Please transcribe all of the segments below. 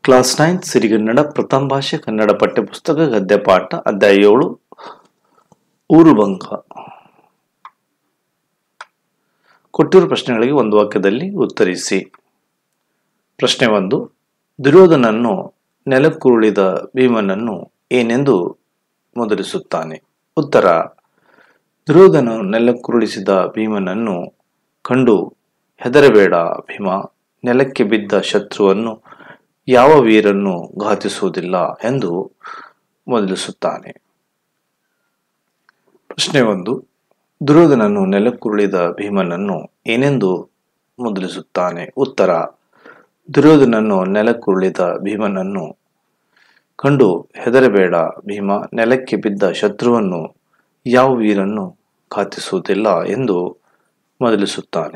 class nine ಸಿರಿಗನ್ನಡ ಪ್ರಥಮ ಭಾಷೆ ಕನ್ನಡ ಪಠ್ಯಪುಸ್ತಕ ಗದ್ಯ ಪಾಠ ಅಧ್ಯಾಯ ಏಳು ಊರುಬಂಕ ಕೊಟ್ಟಿರುವ ಪ್ರಶ್ನೆಗಳಿಗೆ ಒಂದು ವಾಕ್ಯದಲ್ಲಿ ಉತ್ತರಿಸಿ ಪ್ರಶ್ನೆ ಒಂದು ದುರ್ಯೋಧನನ್ನು ನೆಲಕ್ಕುರುಳಿದ ಭೀಮನನ್ನು ಏನೆಂದು ಮೊದಲಿಸುತ್ತಾನೆ ಉತ್ತರ ದುರ್ಯೋಧನ ನೆಲಕ್ಕುರುಳಿಸಿದ ಭೀಮನನ್ನು ಕಂಡು ಹೆದರಬೇಡ ಭೀಮ ನೆಲಕ್ಕೆ ಬಿದ್ದ ಶತ್ರುವನ್ನು ಯಾವ ವೀರನ್ನು ಘಾತಿಸುವುದಿಲ್ಲ ಎಂದು ಮೊದಲಿಸುತ್ತಾನೆ ಪ್ರಶ್ನೆ ಒಂದು ದುರ್ಯೋಧನನು ನೆಲಕ್ಕುರುಳಿದ ಭೀಮನನ್ನು ಏನೆಂದು ಮೊದಲಿಸುತ್ತಾನೆ ಉತ್ತರ ದುರ್ಯೋಧನನು ನೆಲಕ್ಕುರುಳಿದ ಭೀಮನನ್ನು ಕಂಡು ಹೆದರಬೇಡ ಭೀಮ ನೆಲಕ್ಕೆ ಬಿದ್ದ ಶತ್ರುವನ್ನು ಯಾವ ವೀರನ್ನು ಘಾತಿಸುವುದಿಲ್ಲ ಎಂದು ಮೊದಲಿಸುತ್ತಾನೆ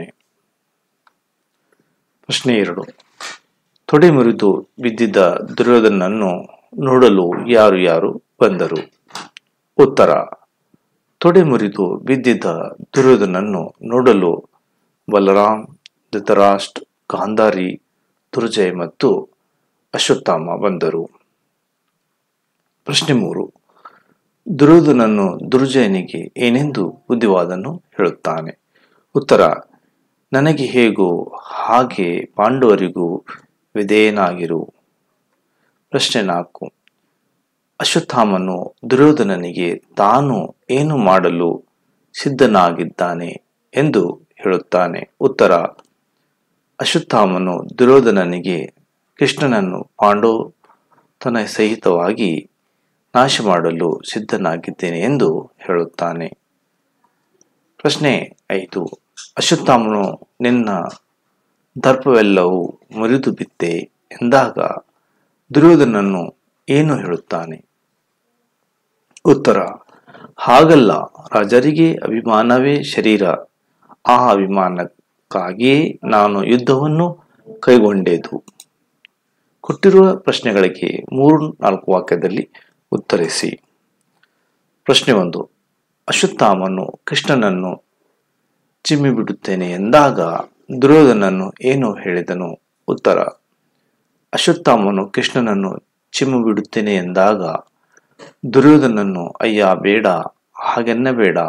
ಪ್ರಶ್ನೆ ಎರಡು ತೊಡೆ ಮುರಿದು ಬಿದ್ದಿದ್ದ ದುರ್ಯೋಧನನ್ನು ನೋಡಲು ಯಾರು ಯಾರು ಬಂದರು ಉತ್ತರ ತೊಡೆ ಮುರಿದು ಬಿದ್ದಿದ್ದ ದುರ್ಯೋಧನನ್ನು ನೋಡಲು ಬಲರಾಮ್ ಧೃತರಾಷ್ಟ್ರ ಗಾಂಧಾರಿ ದುರ್ಜಯ ಮತ್ತು ಅಶ್ವತ್ಥಾಮ ಬಂದರು ಪ್ರಶ್ನೆ ಮೂರು ದುರ್ಯೋಧನನು ದುರ್ಜಯನಿಗೆ ಏನೆಂದು ಬುದ್ಧಿವಾದನು ಹೇಳುತ್ತಾನೆ ಉತ್ತರ ನನಗೆ ಹೇಗೋ ಹಾಗೆ ಪಾಂಡವರಿಗೂ ವಿಧೇಯನಾಗಿರು ಪ್ರಶ್ನೆ ನಾಲ್ಕು ಅಶ್ವತ್ಥಾಮನು ದುರ್ಯೋಧನನಿಗೆ ತಾನು ಏನು ಮಾಡಲು ಸಿದ್ಧನಾಗಿದ್ದಾನೆ ಎಂದು ಹೇಳುತ್ತಾನೆ ಉತ್ತರ ಅಶ್ವತ್ಥಾಮನು ದುರ್ಯೋಧನನಿಗೆ ಕೃಷ್ಣನನ್ನು ಪಾಂಡವತನ ಸಹಿತವಾಗಿ ನಾಶ ಮಾಡಲು ಸಿದ್ಧನಾಗಿದ್ದೇನೆ ಎಂದು ಹೇಳುತ್ತಾನೆ ಪ್ರಶ್ನೆ ಐದು ಅಶ್ವತ್ಥಾಮನು ನಿನ್ನ ದರ್ಪವೆಲ್ಲವೂ ಮುರಿದು ಬಿದ್ದೆ ಎಂದಾಗ ದುರ್ಯೋಧನನ್ನು ಏನು ಹೇಳುತ್ತಾನೆ ಉತ್ತರ ಹಾಗಲ್ಲ ರಾಜರಿಗೆ ಅಭಿಮಾನವೇ ಶರೀರ ಆ ಅಭಿಮಾನಕ್ಕಾಗಿಯೇ ನಾನು ಯುದ್ಧವನ್ನು ಕೈಗೊಂಡೆದು ಕೊಟ್ಟಿರುವ ಪ್ರಶ್ನೆಗಳಿಗೆ ಮೂರು ನಾಲ್ಕು ವಾಕ್ಯದಲ್ಲಿ ಉತ್ತರಿಸಿ ಪ್ರಶ್ನೆ ಒಂದು ಅಶ್ವತ್ಥಾಮನು ಕೃಷ್ಣನನ್ನು ಚಿಮ್ಮಿ ಬಿಡುತ್ತೇನೆ ಎಂದಾಗ ದುರ್ಯೋಧನನು ಏನು ಹೇಳಿದನು ಉತ್ತರ ಅಶ್ವತ್ಥಾಮನು ಕೃಷ್ಣನನ್ನು ಚಿಮ್ಮು ಬಿಡುತ್ತೇನೆ ಎಂದಾಗ ದುರ್ಯೋಧನನ್ನು ಅಯ್ಯ ಬೇಡ ಹಾಗೆನ್ನಬೇಡ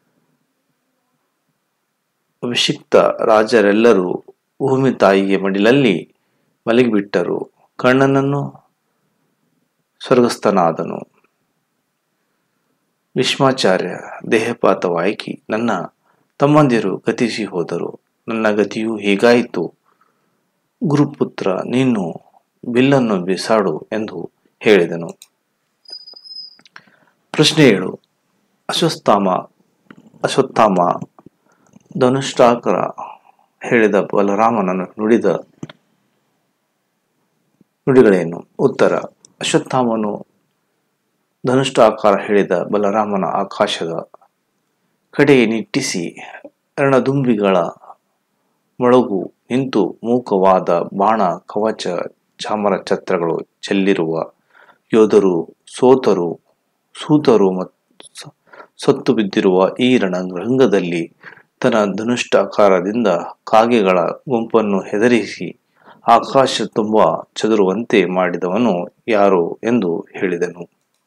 ಅಭಿಷಿಕ್ತ ರಾಜರೆಲ್ಲರೂ ಭೂಮಿ ತಾಯಿಯ ಮಡಿಲಲ್ಲಿ ಮಲಗಿಬಿಟ್ಟರು ಕರ್ಣನನ್ನು ಸ್ವರ್ಗಸ್ಥನಾದನು ಭೀಷ್ಮಾಚಾರ್ಯ ದೇಹಪಾತವಾಯ್ಕಿ ನನ್ನ ತಮ್ಮಂದಿರು ಗತಿಸಿ ಹೋದರು ನನ್ನ ಗತಿಯು ಹೀಗಾಯಿತು ಗುರುಪುತ್ರ ನೀನು ಬಿಲ್ಲನ್ನು ಬಿಸಾಡು ಎಂದು ಹೇಳಿದನು ಪ್ರಶ್ನೆ ಏಳು ಅಶ್ವತ್ಥಾಮ ಅಶ್ವತ್ಥಾಮ ಧನುಷ್ಟಾಕರ ಹೇಳಿದ ಬಲರಾಮನನ್ನು ನುಡಿದ ನುಡಿಗಳೇನು ಉತ್ತರ ಅಶ್ವತ್ಥಾಮನು ಧನುಷ್ಟಾಕಾರ ಹೇಳಿದ ಬಲರಾಮನ ಆಕಾಶದ ಕಡೆ ನಿಟ್ಟಿಸಿ ರಣದುಂಬಿಗಳ ಮೊಳಗು ನಿಂತು ಮೂಕವಾದ ಬಾಣ ಕವಚ ಚಾಮರ ಛತ್ರಗಳು ಚೆಲ್ಲಿರುವ ಯೋಧರು ಸೋತರು ಸೂತರು ಮತ್ತು ಸತ್ತು ಬಿದ್ದಿರುವ ಈ ರಣರಂಗದಲ್ಲಿ ತನ್ನ ಧನುಷ್ಟಾಕಾರದಿಂದ ಕಾಗೆಗಳ ಗುಂಪನ್ನು ಹೆದರಿಸಿ ಆಕಾಶ ತುಂಬ ಚದುರುವಂತೆ ಮಾಡಿದವನು ಯಾರು ಎಂದು ಹೇಳಿದನು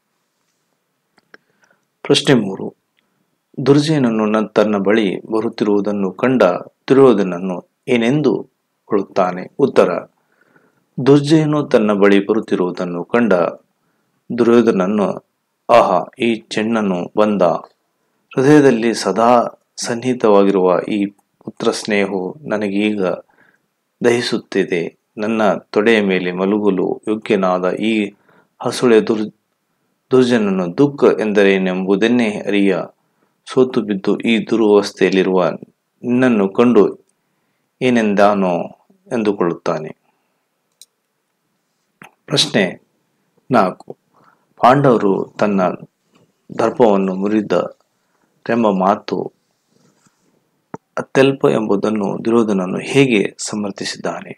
ಪ್ರಶ್ನೆ ಮೂರು ದುರ್ಜಯನನ್ನು ತನ್ನ ಬಳಿ ಬರುತ್ತಿರುವುದನ್ನು ಕಂಡ ದುರ್ಯೋಧನನು ಏನೆಂದು ಹೇಳುತ್ತಾನೆ ಉತ್ತರ ದುರ್ಜಯನು ತನ್ನ ಬಳಿ ಬರುತ್ತಿರುವುದನ್ನು ಕಂಡ ದುರ್ಯೋಧನನ್ನು ಆಹಾ ಈ ಚೆನ್ನನು ಬಂದ ಹೃದಯದಲ್ಲಿ ಸದಾ ಸನ್ನಿಹಿತವಾಗಿರುವ ಈ ಪುತ್ರ ಸ್ನೇಹವು ನನಗೀಗ ದಹಿಸುತ್ತಿದೆ ನನ್ನ ತೊಡೆಯ ಮೇಲೆ ಮಲಗಲು ಯೋಗ್ಯನಾದ ಈ ಹಸುಳೆ ದುರ್ ದುರ್ಜನನು ದುಃಖ ಎಂದರೇನೆಂಬುದನ್ನೇ ಅರಿಯ ಸೋತು ಬಿದ್ದು ಈ ದುರವಸ್ಥೆಯಲ್ಲಿರುವ ನಿನ್ನನ್ನು ಕಂಡು ಏನೆಂದಾನೋ ಎಂದುಕೊಳ್ಳುತ್ತಾನೆ ಪ್ರಶ್ನೆ ನಾಲ್ಕು ಪಾಂಡವರು ತನ್ನ ದರ್ಪವನ್ನು ಮುರಿದರೆಂಬ ಮಾತು ಅತ್ಯಲ್ಪ ಎಂಬುದನ್ನು ದುರ್ಯೋಧನನು ಹೇಗೆ ಸಮರ್ಥಿಸಿದ್ದಾನೆ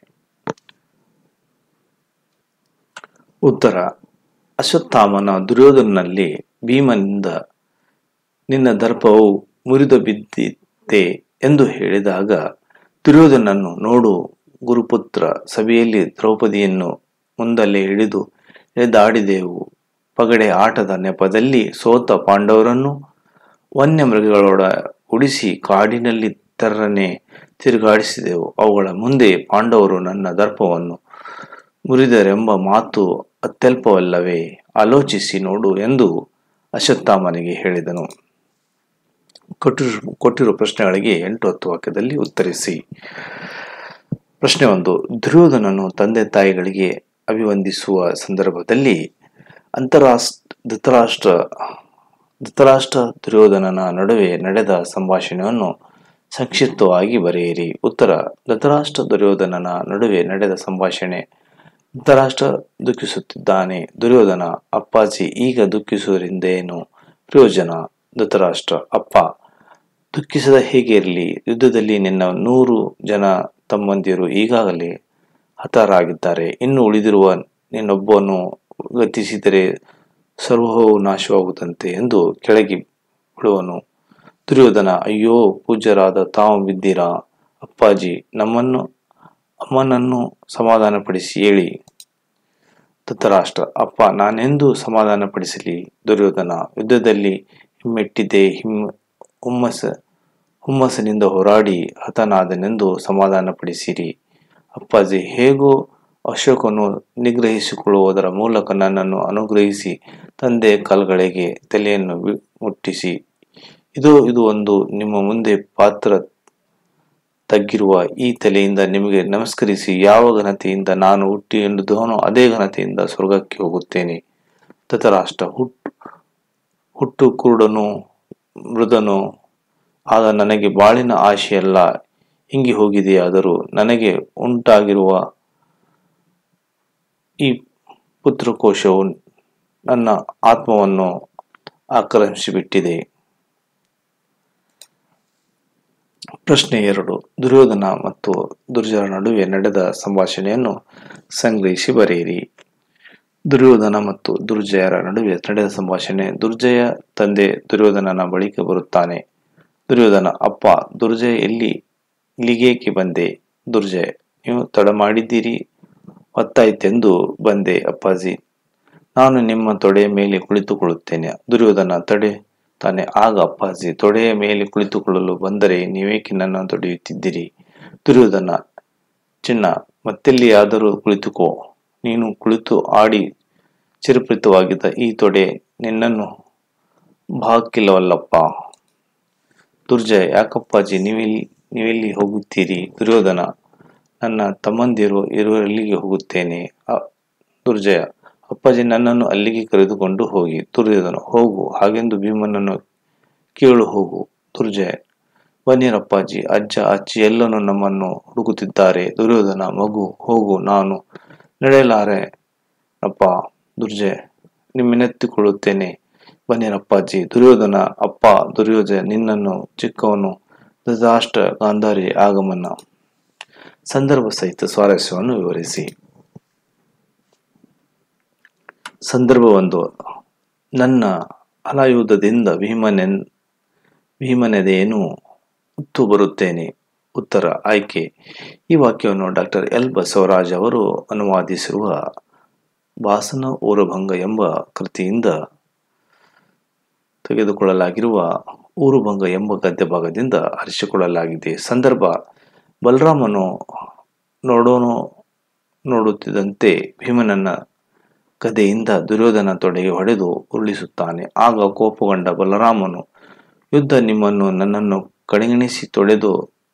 ಉತ್ತರ ಅಶ್ವತ್ಥಾಮನ ದುರ್ಯೋಧನಲ್ಲಿ ಭೀಮನಿಂದ ನಿನ್ನ ದರ್ಪವು ಮುರಿದು ಬಿದ್ದಿದೆ ಎಂದು ಹೇಳಿದಾಗ ದುರ್ಯೋಧನನ್ನು ನೋಡು ಗುರುಪುತ್ರ ಸಭೆಯಲ್ಲಿ ದ್ರೌಪದಿಯನ್ನು ಮುಂದಲ್ಲೇ ಹಿಡಿದು ಎಳೆದಾಡಿದೆವು ಪಗಡೆ ಆಟದ ನೆಪದಲ್ಲಿ ಸೋತ ಪಾಂಡವರನ್ನು ವನ್ಯ ಮೃಗಗಳೊಡ ಉಡಿಸಿ ಕಾಡಿನಲ್ಲಿ ತರ್ರನೆ ತಿರುಗಾಡಿಸಿದೆವು ಅವುಗಳ ಮುಂದೆ ಪಾಂಡವರು ನನ್ನ ದರ್ಪವನ್ನು ಮುರಿದರೆಂಬ ಮಾತು ಅತ್ಯಲ್ಪವಲ್ಲವೇ ಆಲೋಚಿಸಿ ನೋಡು ಎಂದು ಅಶ್ವತ್ಥಾಮನಿಗೆ ಹೇಳಿದನು ಕೊಟ್ಟಿರು ಕೊಟ್ಟಿರುವ ಪ್ರಶ್ನೆಗಳಿಗೆ ಎಂಟು ಹತ್ತು ವಾಕ್ಯದಲ್ಲಿ ಉತ್ತರಿಸಿ ಪ್ರಶ್ನೆ ಒಂದು ದುರ್ಯೋಧನನು ತಂದೆ ತಾಯಿಗಳಿಗೆ ಅಭಿವಂದಿಸುವ ಸಂದರ್ಭದಲ್ಲಿ ಅಂತಾರಾಷ್ಟ್ರ ಧೃತರಾಷ್ಟ್ರ ಧೃತರಾಷ್ಟ್ರ ದುರ್ಯೋಧನನ ನಡುವೆ ನಡೆದ ಸಂಭಾಷಣೆಯನ್ನು ಸಂಕ್ಷಿಪ್ತವಾಗಿ ಬರೆಯಿರಿ ಉತ್ತರ ಧೃತರಾಷ್ಟ್ರ ದುರ್ಯೋಧನನ ನಡುವೆ ನಡೆದ ಸಂಭಾಷಣೆ ಧೃತರಾಷ್ಟ್ರ ದುಃಖಿಸುತ್ತಿದ್ದಾನೆ ದುರ್ಯೋಧನ ಅಪ್ಪಾಜಿ ಈಗ ದುಃಖಿಸುವುದರಿಂದೇನು ಪ್ರಯೋಜನ ಧೃತರಾಷ್ಟ್ರ ಅಪ್ಪ ದುಃಖಿಸದ ಹೇಗೆ ಇರಲಿ ಯುದ್ಧದಲ್ಲಿ ನಿನ್ನ ನೂರು ಜನ ತಮ್ಮಂದಿರು ಈಗಾಗಲೇ ಹತರಾಗಿದ್ದಾರೆ ಇನ್ನು ಉಳಿದಿರುವ ನಿನ್ನೊಬ್ಬನು ಗತಿಸಿದರೆ ಸರ್ವವು ನಾಶವಾಗುತ್ತಂತೆ ಎಂದು ಕೆಳಗೆ ಬಿಡುವನು ದುರ್ಯೋಧನ ಅಯ್ಯೋ ಪೂಜ್ಯರಾದ ತಾವು ಬಿದ್ದೀರಾ ಅಪ್ಪಾಜಿ ನಮ್ಮನ್ನು ಅಮ್ಮನನ್ನು ಸಮಾಧಾನಪಡಿಸಿ ಹೇಳಿ ಧೃತರಾಷ್ಟ್ರ ಅಪ್ಪ ನಾನೆಂದು ಸಮಾಧಾನಪಡಿಸಲಿ ದುರ್ಯೋಧನ ಯುದ್ಧದಲ್ಲಿ ಹಿಮ್ಮೆಟ್ಟಿದ್ದೆ ಹಿಮ್ ಹುಮ್ಮಸ ಹುಮ್ಮಸ್ಸಿನಿಂದ ಹೋರಾಡಿ ಹತನಾದನೆಂದು ಸಮಾಧಾನಪಡಿಸಿರಿ ಅಪ್ಪಾಜಿ ಹೇಗೋ ಅಶೋಕನು ನಿಗ್ರಹಿಸಿಕೊಳ್ಳುವುದರ ಮೂಲಕ ನನ್ನನ್ನು ಅನುಗ್ರಹಿಸಿ ತಂದೆ ಕಾಲ್ಗಳಿಗೆ ತಲೆಯನ್ನು ವಿ- ಮುಟ್ಟಿಸಿ ಇದು ಇದು ಒಂದು ನಿಮ್ಮ ಮುಂದೆ ಪಾತ್ರ ತಗ್ಗಿರುವ ಈ ತಲೆಯಿಂದ ನಿಮಗೆ ನಮಸ್ಕರಿಸಿ ಯಾವ ಘನತೆಯಿಂದ ನಾನು ಹುಟ್ಟಿ ಎಂದುದೋನೋ ಅದೇ ಘನತೆಯಿಂದ ಸ್ವರ್ಗಕ್ಕೆ ಹೋಗುತ್ತೇನೆ ಧೃತರಾಷ್ಟ್ರ ಹುಟ್ಟು ಹುಟ್ಟು ಕುರುಡನು ಮೃದನು ಆಗ ನನಗೆ ಬಾಳಿನ ಆಶೆಯೆಲ್ಲ ಹಿಂಗಿ ಹೋಗಿದೆಯಾದರೂ ನನಗೆ ಉಂಟಾಗಿರುವ ಈ ಪುತ್ರಕೋಶವು ನನ್ನ ಆತ್ಮವನ್ನು ಆಕ್ರಮಿಸಿಬಿಟ್ಟಿದೆ ಪ್ರಶ್ನೆ ಎರಡು ದುರ್ಯೋಧನ ಮತ್ತು ದುರ್ಜಯರ ನಡುವೆ ನಡೆದ ಸಂಭಾಷಣೆಯನ್ನು ಸಂಗ್ರಹಿಸಿ ಬರೆಯಿರಿ ದುರ್ಯೋಧನ ಮತ್ತು ದುರ್ಜಯರ ನಡುವೆ ನಡೆದ ಸಂಭಾಷಣೆ ದುರ್ಜಯ ತಂದೆ ದುರ್ಯೋಧನನ ಬಳಿಗೆ ಬರುತ್ತಾನೆ ದುರ್ಯೋಧನ ಅಪ್ಪ ದುರ್ಜಯ ಎಲ್ಲಿ ಇಲ್ಲಿಗೇಕೆ ಬಂದೆ ದುರ್ಜಯ ನೀವು ತಡ ಮಾಡಿದ್ದೀರಿ ಹೊತ್ತಾಯ್ತೆಂದು ಬಂದೆ ಅಪ್ಪಾಜಿ ನಾನು ನಿಮ್ಮ ತೊಡೆಯ ಮೇಲೆ ಕುಳಿತುಕೊಳ್ಳುತ್ತೇನೆ ದುರ್ಯೋಧನ ತಡೆ ತಾನೆ ಆಗ ಅಪ್ಪಾಜಿ ತೊಡೆಯ ಮೇಲೆ ಕುಳಿತುಕೊಳ್ಳಲು ಬಂದರೆ ನೀವೇಕೆ ನನ್ನ ತೊಡೆಯುತ್ತಿದ್ದೀರಿ ದುರ್ಯೋಧನ ಚಿನ್ನ ಮತ್ತೆಲ್ಲಿಯಾದರೂ ಕುಳಿತುಕೋ ನೀನು ಕುಳಿತು ಆಡಿ ಚಿರಪರಿತವಾಗಿದ್ದ ಈ ತೊಡೆ ನಿನ್ನನ್ನು ಬಾಕಿಲ್ಲವಲ್ಲಪ್ಪ ದುರ್ಜಯ ಯಾಕಪ್ಪಾಜಿ ನೀವೆಲ್ಲಿ ನೀವೆಲ್ಲಿ ಹೋಗುತ್ತೀರಿ ದುರ್ಯೋಧನ ನನ್ನ ತಮ್ಮಂದಿರು ಇರುವಲ್ಲಿಗೆ ಹೋಗುತ್ತೇನೆ ಅ- ದುರ್ಜಯ ಅಪ್ಪಾಜಿ ನನ್ನನ್ನು ಅಲ್ಲಿಗೆ ಕರೆದುಕೊಂಡು ಹೋಗಿ ದುರ್ಯೋಧನ ಹೋಗು ಹಾಗೆಂದು ಭೀಮನನ್ನು ಕೇಳು ಹೋಗು ದುರ್ಜಯ ಬನ್ನಿರಪ್ಪಾಜಿ ಅಜ್ಜ ಅಜ್ಜಿ ಎಲ್ಲನೂ ನಮ್ಮನ್ನು ಹುಡುಕುತ್ತಿದ್ದಾರೆ ದುರ್ಯೋಧನ ಮಗು ಹೋಗು ನಾನು ನಡೆಯಲಾರೆ ಅಪ್ಪ ದುರ್ಜಯ ನಿಮ್ಮೆನೆತ್ತಿಕೊಳ್ಳುತ್ತೇನೆ ಬನ್ನಿರಪ್ಪಾಜಿ ದುರ್ಯೋಧನ ಅಪ್ಪ ದುರ್ಯೋಧನ ನಿನ್ನನ್ನು ಚಿಕ್ಕವನು ಧೃತರಾಷ್ಟ್ರ ಗಾಂಧಾರಿ ಆಗಮನ ಸಂದರ್ಭ ಸಹಿತ ಸ್ವಾರಸ್ಯವನ್ನು ವಿವರಿಸಿ ಸಂದರ್ಭ ಒಂದು ನನ್ನ ಹಲಾಯುಧದಿಂದ ಭೀಮನೆನ್ ಭೀಮನೆದೆಯನ್ನು ಉತ್ತು ಬರುತ್ತೇನೆ ಉತ್ತರ ಆಯ್ಕೆ ಈ ವಾಕ್ಯವನ್ನು ಡಾಕ್ಟರ್ ಎಲ್ ಬಸವರಾಜ್ ಅವರು ಅನುವಾದಿಸಿರುವ ಭಾಸನ ಊರಭಂಗ ಎಂಬ ಕೃತಿಯಿಂದ ತೆಗೆದುಕೊಳ್ಳಲಾಗಿರುವ ಊರುಭಂಗ ಎಂಬ ಗದ್ಯ ಭಾಗದಿಂದ ಹರಿಸಿಕೊಳ್ಳಲಾಗಿದೆ ಸಂದರ್ಭ ಬಲರಾಮನು ನೋಡೋನು ನೋಡುತ್ತಿದ್ದಂತೆ ಭೀಮನನ್ನ ಗದೆಯಿಂದ ದುರ್ಯೋಧನ ತೊಡೆಗೆ ಹೊಡೆದು ಉರುಳಿಸುತ್ತಾನೆ ಆಗ ಕೋಪಗೊಂಡ ಬಲರಾಮನು ಯುದ್ಧ ನಿಮ್ಮನ್ನು ನನ್ನನ್ನು ಕಡೆಗಣಿಸಿ ತೊಡೆದು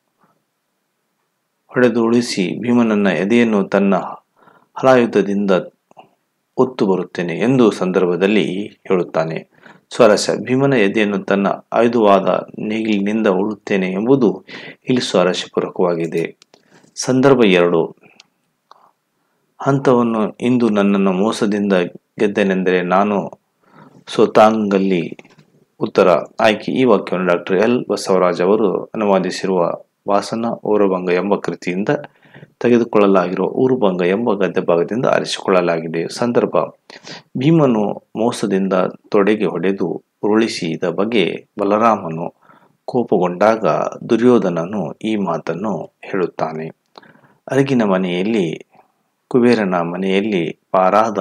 ಹೊಡೆದು ಉಳಿಸಿ ಭೀಮನನ್ನ ಎದೆಯನ್ನು ತನ್ನ ಹಲಾಯುಧದಿಂದ ಒತ್ತು ಬರುತ್ತೇನೆ ಎಂದು ಸಂದರ್ಭದಲ್ಲಿ ಹೇಳುತ್ತಾನೆ ಸ್ವಾರಸ್ಯ ಭೀಮನ ಎದೆಯನ್ನು ತನ್ನ ಆಯುಧವಾದ ನೇಗಿಲಿನಿಂದ ಉಳುತ್ತೇನೆ ಎಂಬುದು ಇಲ್ಲಿ ಸ್ವಾರಸ್ಯಪೂರ್ವಕವಾಗಿದೆ ಸಂದರ್ಭ ಎರಡು ಹಂತವನ್ನು ಇಂದು ನನ್ನನ್ನು ಮೋಸದಿಂದ ಗೆದ್ದನೆಂದರೆ ನಾನು ಸೋತಾಂಗಲ್ಲಿ ಉತ್ತರ ಆಯ್ಕೆ ಈ ವಾಕ್ಯವನ್ನು ಡಾಕ್ಟರ್ ಎಲ್ ಬಸವರಾಜ್ ಅವರು ಅನುವಾದಿಸಿರುವ ವಾಸನ ಊರಭಂಗ ಎಂಬ ಕೃತಿಯಿಂದ ತೆಗೆದುಕೊಳ್ಳಲಾಗಿರುವ ಊರುಭಂಗ ಎಂಬ ಗದ್ಯ ಭಾಗದಿಂದ ಆರಿಸಿಕೊಳ್ಳಲಾಗಿದೆ ಸಂದರ್ಭ ಭೀಮನು ಮೋಸದಿಂದ ತೊಡೆಗೆ ಹೊಡೆದು ಉರುಳಿಸಿದ ಬಗ್ಗೆ ಬಲರಾಮನು ಕೋಪಗೊಂಡಾಗ ದುರ್ಯೋಧನನು ಈ ಮಾತನ್ನು ಹೇಳುತ್ತಾನೆ ಅರಗಿನ ಮನೆಯಲ್ಲಿ ಕುಬೇರನ ಮನೆಯಲ್ಲಿ ಪಾರಾದ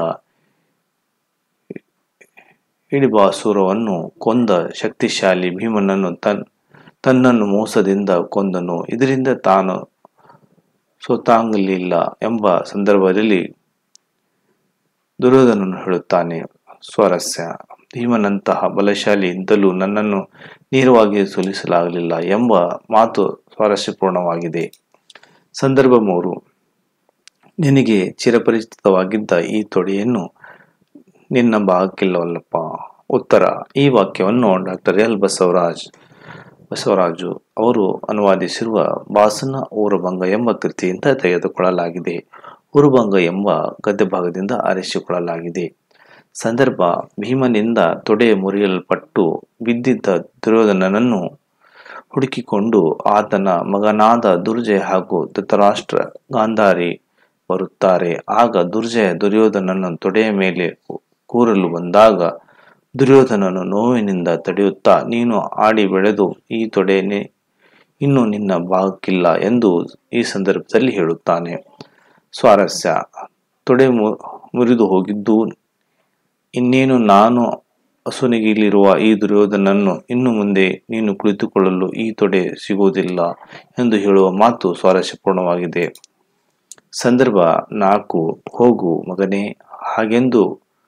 ಇಡಿಬಾಸುರವನ್ನು ಕೊಂದ ಶಕ್ತಿಶಾಲಿ ಭೀಮನನ್ನು ತನ್ ತನ್ನನ್ನು ಮೋಸದಿಂದ ಕೊಂದನು ಇದರಿಂದ ತಾನು ಸೋತಾಂಗಲಿಲ್ಲ ಎಂಬ ಸಂದರ್ಭದಲ್ಲಿ ದುರ್ಯೋಧನನು ಹೇಳುತ್ತಾನೆ ಸ್ವಾರಸ್ಯ ಭೀಮನಂತಹ ಬಲಶಾಲಿ ಇದ್ದಲೂ ನನ್ನನ್ನು ನೇರವಾಗಿ ಸೋಲಿಸಲಾಗಲಿಲ್ಲ ಎಂಬ ಮಾತು ಸ್ವಾರಸ್ಯಪೂರ್ಣವಾಗಿದೆ ಸಂದರ್ಭ ಮೂರು ನಿನಗೆ ಚಿರಪರಿಚಿತವಾಗಿದ್ದ ಈ ತೊಡೆಯನ್ನು ನಿನ್ನ ಭಾಗಕ್ಕಿಲ್ಲವಲ್ಲಪ್ಪ ಉತ್ತರ ಈ ವಾಕ್ಯವನ್ನು ಡಾಕ್ಟರ್ ಎಲ್ ಬಸವರಾಜ್ ಬಸವರಾಜು ಅವರು ಅನುವಾದಿಸಿರುವ ಬಾಸನ ಊರಭಂಗ ಎಂಬ ಕೃತಿಯಿಂದ ತೆಗೆದುಕೊಳ್ಳಲಾಗಿದೆ ಊರುಭಂಗ ಎಂಬ ಗದ್ಯ ಭಾಗದಿಂದ ಆರಿಸಿಕೊಳ್ಳಲಾಗಿದೆ ಸಂದರ್ಭ ಭೀಮನಿಂದ ತೊಡೆ ಮುರಿಯಲ್ಪಟ್ಟು ಬಿದ್ದಿದ್ದ ದುರ್ಯೋಧನನನ್ನು ಹುಡುಕಿಕೊಂಡು ಆತನ ಮಗನಾದ ದುರ್ಜಯ ಹಾಗೂ ಧೃತರಾಷ್ಟ್ರ ಗಾಂಧಾರಿ ಬರುತ್ತಾರೆ ಆಗ ದುರ್ಜಯ ದುರ್ಯೋಧನನ ತೊಡೆಯ ಮೇಲೆ ಕೂರಲು ಬಂದಾಗ ದುರ್ಯೋಧನನು ನೋವಿನಿಂದ ತಡೆಯುತ್ತಾ ನೀನು ಆಡಿ ಬೆಳೆದು ಈ ತೊಡೆ ಇನ್ನು ನಿನ್ನ ಭಾಗಕ್ಕಿಲ್ಲ ಎಂದು ಈ ಸಂದರ್ಭದಲ್ಲಿ ಹೇಳುತ್ತಾನೆ ಸ್ವಾರಸ್ಯ ತೊಡೆ ಮುರಿದು ಹೋಗಿದ್ದು ಇನ್ನೇನು ನಾನು ಅಸುನಿಗಿಲಿರುವ ಈ ದುರ್ಯೋಧನನ್ನು ಇನ್ನು ಮುಂದೆ ನೀನು ಕುಳಿತುಕೊಳ್ಳಲು ಈ ತೊಡೆ ಸಿಗುವುದಿಲ್ಲ ಎಂದು ಹೇಳುವ ಮಾತು ಸ್ವಾರಸ್ಯಪೂರ್ಣವಾಗಿದೆ ಸಂದರ್ಭ ನಾಲ್ಕು ಹೋಗು ಮಗನೇ ಹಾಗೆಂದು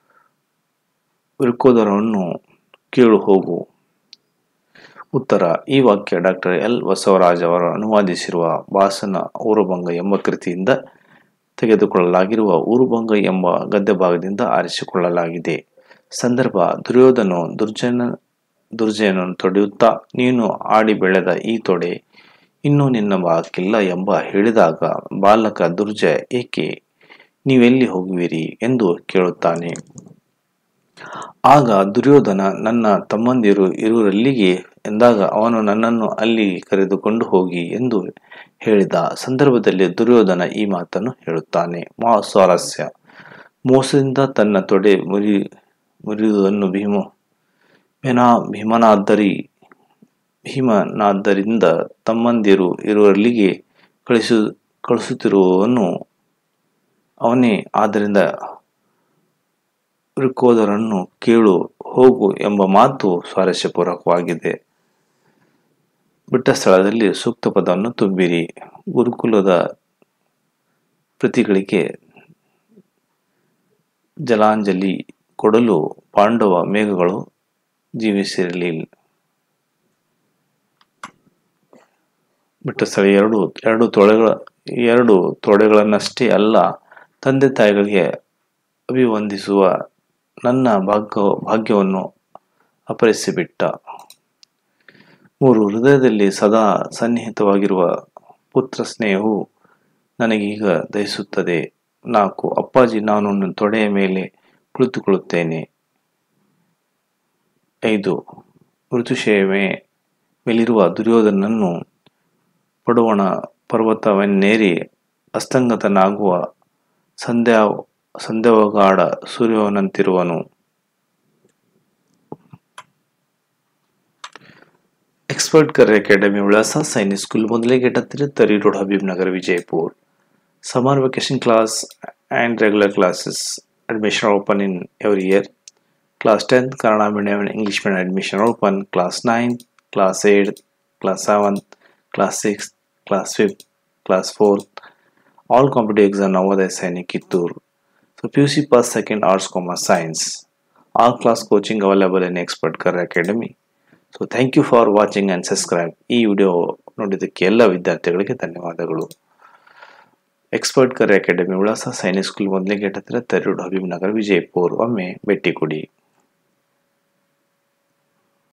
ವೃಕೋದರವನ್ನು ಕೇಳು ಹೋಗು ಉತ್ತರ ಈ ವಾಕ್ಯ ಡಾಕ್ಟರ್ ಎಲ್ ಬಸವರಾಜ್ ಅವರು ಅನುವಾದಿಸಿರುವ ಬಾಸನ ಊರುಭಂಗ ಎಂಬ ಕೃತಿಯಿಂದ ತೆಗೆದುಕೊಳ್ಳಲಾಗಿರುವ ಊರುಭಂಗ ಎಂಬ ಗದ್ಯ ಭಾಗದಿಂದ ಆರಿಸಿಕೊಳ್ಳಲಾಗಿದೆ ಸಂದರ್ಭ ದುರ್ಯೋಧನು ದುರ್ಜನ ದುರ್ಜಯನನ್ನು ತೊಡೆಯುತ್ತಾ ನೀನು ಆಡಿ ಬೆಳೆದ ಈ ತೊಡೆ ಇನ್ನೂ ನಿನ್ನ ಭಾಗಕ್ಕಿಲ್ಲ ಎಂಬ ಹೇಳಿದಾಗ ಬಾಲಕ ದುರ್ಜಯ ಏಕೆ ನೀವೆಲ್ಲಿ ಹೋಗುವಿರಿ ಎಂದು ಕೇಳುತ್ತಾನೆ ಆಗ ದುರ್ಯೋಧನ ನನ್ನ ತಮ್ಮಂದಿರು ಇರುವರಲ್ಲಿಗೆ ಎಂದಾಗ ಅವನು ನನ್ನನ್ನು ಅಲ್ಲಿ ಕರೆದುಕೊಂಡು ಹೋಗಿ ಎಂದು ಹೇಳಿದ ಸಂದರ್ಭದಲ್ಲಿ ದುರ್ಯೋಧನ ಈ ಮಾತನ್ನು ಹೇಳುತ್ತಾನೆ ಮಾ ಸ್ವಾರಸ್ಯ ಮೋಸದಿಂದ ತನ್ನ ತೊಡೆ ಮುರಿ ಮುರಿಯುವುದನ್ನು ಭೀಮ ಭೀಮನಾ ಭೀಮನಾದ್ದರಿ ಭೀಮನಾದ್ದರಿಂದ ತಮ್ಮಂದಿರು ಇರುವಲ್ಲಿಗೆ ಕಳಿಸು ಕಳಿಸುತ್ತಿರುವವನು ಅವನೇ ಆದ್ದರಿಂದ ವೃಕೋದರನ್ನು ಕೇಳು ಹೋಗು ಎಂಬ ಮಾತು ಸ್ವಾರಸ್ಯಪೂರ್ವಕವಾಗಿದೆ ಬಿಟ್ಟ ಸ್ಥಳದಲ್ಲಿ ಸೂಕ್ತ ಪದವನ್ನು ತುಂಬಿರಿ ಗುರುಕುಲದ ಪ್ರತಿಗಳಿಗೆ ಜಲಾಂಜಲಿ ಕೊಡಲು ಪಾಂಡವ ಮೇಘಗಳು ಜೀವಿಸಿರಲಿಲ್ಲ ಬಿಟ್ಟ ಸ್ಥಳ ಎರಡು ಎರಡು ತೊಳೆಗಳ ಎರಡು ತೊಡೆಗಳನ್ನಷ್ಟೇ ಅಲ್ಲ ತಂದೆ ತಾಯಿಗಳಿಗೆ ಅಭಿವಂದಿಸುವ ನನ್ನ ಭಾಗ್ಯ ಭಾಗ್ಯವನ್ನು ಅಪರಿಸಿಬಿಟ್ಟ ಮೂರು ಹೃದಯದಲ್ಲಿ ಸದಾ ಸನ್ನಿಹಿತವಾಗಿರುವ ಪುತ್ರ ಸ್ನೇಹವು ನನಗೀಗ ದಹಿಸುತ್ತದೆ ನಾಲ್ಕು ಅಪ್ಪಾಜಿ ನಾನು ನನ್ನ ತೊಡೆಯ ಮೇಲೆ ಕುಳಿತುಕೊಳ್ಳುತ್ತೇನೆ ಐದು ಮೃತುಶೇವೆ ಮೇಲಿರುವ ದುರ್ಯೋಧನನ್ನು ಪಡುವಣ ಪರ್ವತವನ್ನೇರಿ ಅಸ್ತಂಗತನಾಗುವ ಸಂಧ್ಯಾ ಸಂಧ್ಯಾವಗಾಢ ಸೂರ್ಯವನಂತಿರುವನು एक्सपर्ट कर अकेडमी उड़ासा सैनिक स्कूल ಮೊದಲಿಗೆ ತರಿ road Habib Nagar Vijayapur summer vacation class and regular classes admission are open in every year class 10 kannada medium and english medium admission are open class 9 class 8 class 7 class 6 class 5 class 4 all competitive exam navodaya sainik kittur so puc pass second arts commerce science all class coaching available in expert career academy so thank you for watching and subscribe ಈ video ನೋಡಿದ್ದಕ್ಕೆ ಎಲ್ಲ ವಿದ್ಯಾರ್ಥಿಗಳಿಗೆ ಧನ್ಯವಾದಗಳು expert ಕರೆ academy ವಿಳಾಸ Sainik school ಮೊದಲಿಗೆ ಹತ್ತಿರ ತರೂರು ಹಬೀಬ್ ನಗರ್ ವಿಜಯಪುರ್ ಒಮ್ಮೆ ಭೇಟಿ ಕೊಡಿ